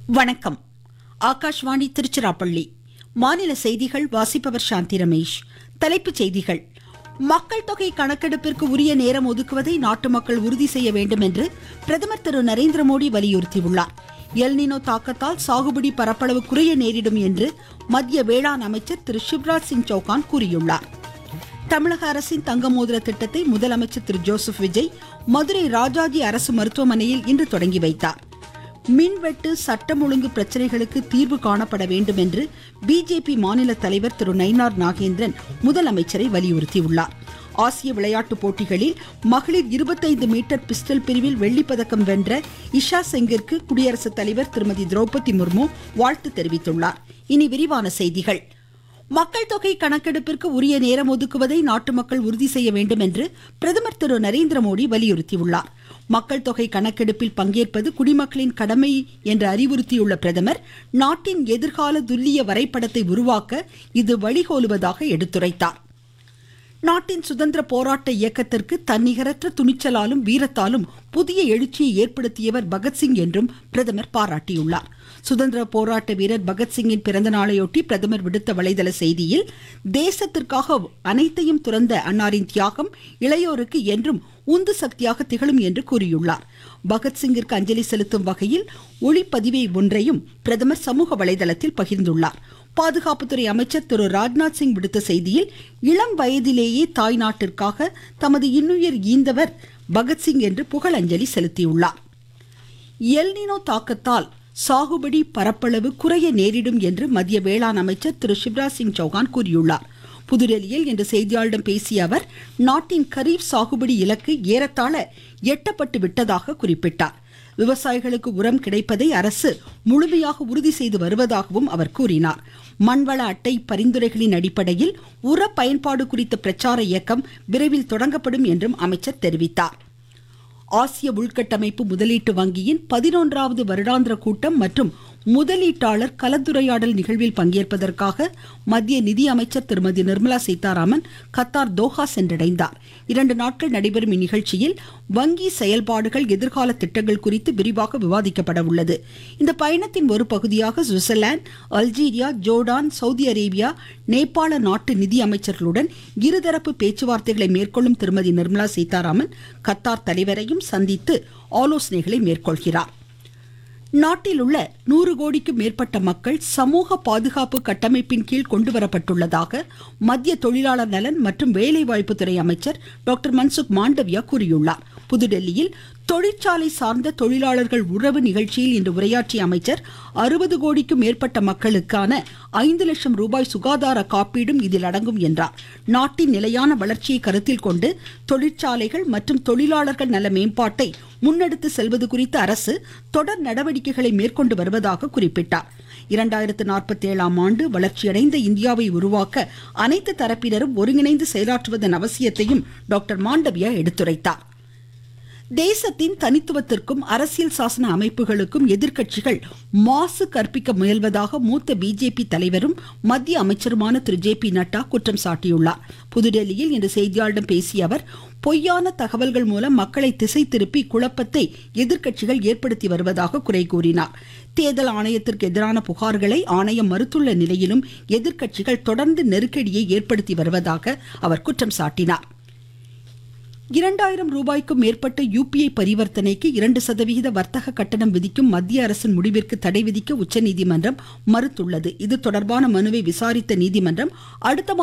வணக்கம் ஆகாஷ்வாணி திருச்சிராப்பள்ளி மாநில செய்திகள் வாசிப்பவர் சாந்தி ரமேஷ் தலைப்புச் செய்திகள் மக்கள் தொகை கணக்கெடுப்பிற்கு உரிய நேரம் ஒதுக்குவதை நாட்டு மக்கள் உறுதி செய்ய வேண்டும் என்று பிரதமர் திரு நரேந்திர மோடி வலியுறுத்தியுள்ளார் எல்னினோ தாக்கத்தால் சாகுபடி பரப்பளவு குறைய நேரிடும் என்று மத்திய வேளாண் அமைச்சர் திரு சிவராஜ் சிங் சௌகான் கூறியுள்ளார் தமிழக அரசின் தங்க மோதிர திட்டத்தை முதலமைச்சர் திரு ஜோசப் விஜய் மதுரை ராஜாஜி அரசு மருத்துவமனையில் இன்று தொடங்கி வைத்தார் மின்வெட்டு சட்டம் ஒழுங்கு பிரச்சனைகளுக்கு தீர்வு காணப்பட வேண்டும் என்று பிஜேபி மாநில தலைவர் திரு நயினார் நாகேந்திரன் முதலமைச்சரை வலியுறுத்தியுள்ளார் ஆசிய விளையாட்டுப் போட்டிகளில் மகளிர் 25 மீட்டர் பிஸ்டல் பிரிவில் வெள்ளிப்பதக்கம் வென்ற இஷா செங்கிற்கு குடியரசுத் தலைவர் திருமதி திரௌபதி முர்மு வாழ்த்து தெரிவித்துள்ளார் இனி விரிவான செய்திகள் மக்கள் தொகை கணக்கெடுப்பிற்கு உரிய நேரம் ஒதுக்குவதை நாட்டு மக்கள் உறுதி செய்ய வேண்டும் என்று பிரதமர் திரு நரேந்திர மோடி வலியுறுத்தியுள்ளார் மக்கள் தொகை கணக்கெடுப்பில் பங்கேற்பது குடிமக்களின் கடமை என்று அறிவுறுத்தியுள்ள பிரதமர் நாட்டின் எதிர்கால துல்லிய வரைபடத்தை உருவாக்க இது வழிகோலுவதாக எடுத்துரைத்தார் நாட்டின் சுதந்திர போராட்ட இயக்கத்திற்கு தன்னிகரற்ற துணிச்சலாலும் வீரத்தாலும் புதிய எழுச்சியை ஏற்படுத்தியவர் பகத்சிங் என்றும் பிரதமர் பாராட்டியுள்ளார் சுதந்திர போராட்ட வீரர் பகத்சிங்கின் பிறந்த நாளையொட்டி பிரதமர் விடுத்த வலைதள செய்தியில் தேசத்திற்காக அனைத்தையும் துறந்த அன்னாரின் தியாகம் இளையோருக்கு என்றும் உந்து சக்தியாக திகழும் என்று கூறியுள்ளார் பகத்சிங்கிற்கு அஞ்சலி செலுத்தும் வகையில் ஒளிப்பதிவை ஒன்றையும் பிரதமர் சமூக வலைதளத்தில் பகிர்ந்துள்ளார் பாதுகாப்புத்துறை அமைச்சர் திரு ராஜ்நாத் சிங் விடுத்த செய்தியில் இளம் வயதிலேயே தாய் நாட்டிற்காக தமது இன்னுயிர் ஈந்தவர் பகத்சிங் என்று புகழஞ்சலி செலுத்தியுள்ளார் எல்னினோ தாக்கத்தால் சாகுபடி பரப்பளவு குறைய நேரிடும் என்று மத்திய வேளாண் அமைச்சர் திரு சிவராஜ் சிங் சௌகான் கூறியுள்ளார் புதுடெல்லியில் இன்று செய்தியாளர்களிடம் பேசிய அவர் நாட்டின் கரீப் சாகுபடி இலக்கு ஏறத்தாழ எட்டப்பட்டு விட்டதாக குறிப்பிட்டார் விவசாயிகளுக்கு உரம் கிடைப்பதை அரசு முழுமையாக உறுதி செய்து வருவதாகவும் அவர் கூறினார் மண்வள அட்டை பரிந்துரைகளின் அடிப்படையில் உர பயன்பாடு குறித்த பிரச்சார இயக்கம் விரைவில் தொடங்கப்படும் என்றும் அமைச்சர் தெரிவித்தார் ஆசிய உள்கட்டமைப்பு முதலீட்டு வங்கியின் பதினொன்றாவது வருடாந்திர கூட்டம் மற்றும் முதலீட்டாளர் கலந்துரையாடல் நிகழ்வில் பங்கேற்பதற்காக மத்திய நிதி அமைச்சர் திருமதி நிர்மலா சீதாராமன் கத்தார் தோஹா சென்றடைந்தார் இரண்டு நாட்கள் நடைபெறும் இந்நிகழ்ச்சியில் வங்கி செயல்பாடுகள் எதிர்கால திட்டங்கள் குறித்து விரிவாக விவாதிக்கப்பட உள்ளது இந்த பயணத்தின் ஒரு பகுதியாக Switzerland Algeria Jordan Saudi Arabia நேபாள நாட்டு நிதி அமைச்சர்களுடன் இருதரப்பு பேச்சுவார்த்தைகளை மேற்கொள்ளும் திருமதி நிர்மலா சீதாராமன் கத்தார் தலைவரையும் சந்தித்து ஆலோசனைகளை மேற்கொள்கிறார் நாட்டில் உள்ள நூறு கோடிக்கும் மேற்பட்ட மக்கள் சமூக பாதுகாப்பு கட்டமைப்பின் கீழ் கொண்டுவரப்பட்டுள்ளதாக மத்திய தொழிலாளர் நலன் மற்றும் வேலைவாய்ப்புத்துறை அமைச்சர் டாக்டர் மன்சுக் மாண்டவியா கூறியுள்ளார் புதுடெல்லியில் தொழிற்சாலை சார்ந்த தொழிலாளர்கள் உறவு நிகழ்ச்சியில் இன்று உரையாற்றிய அமைச்சர் அறுபது கோடிக்கும் மேற்பட்ட மக்களுக்கான ஐந்து லட்சம் ரூபாய் சுகாதார காப்பீடும் இதில் அடங்கும் என்றார் நாட்டின் நிலையான வளர்ச்சியை கருத்தில் கொண்டு தொழிற்சாலைகள் மற்றும் தொழிலாளர்கள் நல மேம்பாட்டை முன்னெடுத்து செல்வது குறித்து அரசு தொடர் நடவடிக்கைகளை மேற்கொண்டு வருவதாக குறிப்பிட்டார் இரண்டாயிரத்து நாற்பத்தி ஏழாம் ஆண்டு வளர்ச்சியடைந்த இந்தியாவை உருவாக்க அனைத்து தரப்பினரும் ஒருங்கிணைந்து செயலாற்றுவதன் அவசியத்தையும் டாக்டர் மாண்டவியா எடுத்துரைத்தார் தேசத்தின் தனித்துவத்திற்கும் அரசியல் சாசன அமைப்புகளுக்கும் எதிர்க்கட்சிகள் மாசு கற்பிக்க முயல்வதாக மூத்த பிஜேபி தலைவரும் மத்திய அமைச்சருமான திரு ஜே பி நட்டா குற்றம் சாட்டியுள்ளார் புதுடெல்லியில் இன்று செய்தியாளர்களிடம் பேசிய அவர் பொய்யான தகவல்கள் மூலம் மக்களை திசை திருப்பி குழப்பத்தை எதிர்க்கட்சிகள் ஏற்படுத்தி வருவதாக குறை கூறினார் தேர்தல் ஆணையத்திற்கு எதிரான புகார்களை ஆணையம் மறுத்துள்ள நிலையிலும் எதிர்க்கட்சிகள் தொடர்ந்து நெருக்கடியை ஏற்படுத்தி வருவதாக அவர் குற்றம் சாட்டினார் இரண்டாயிரம் ரூபாய்க்கும் மேற்பட்ட யுபிஐ பரிவர்த்தனைக்கு இரண்டு சதவிகித வர்த்தக கட்டணம் விதிக்கும் மத்திய அரசின் முடிவிற்கு தடை விதிக்க உச்சநீதிமன்றம் மறுத்துள்ளது இது தொடர்பான மனுவை விசாரித்த நீதிமன்றம் அடுத்த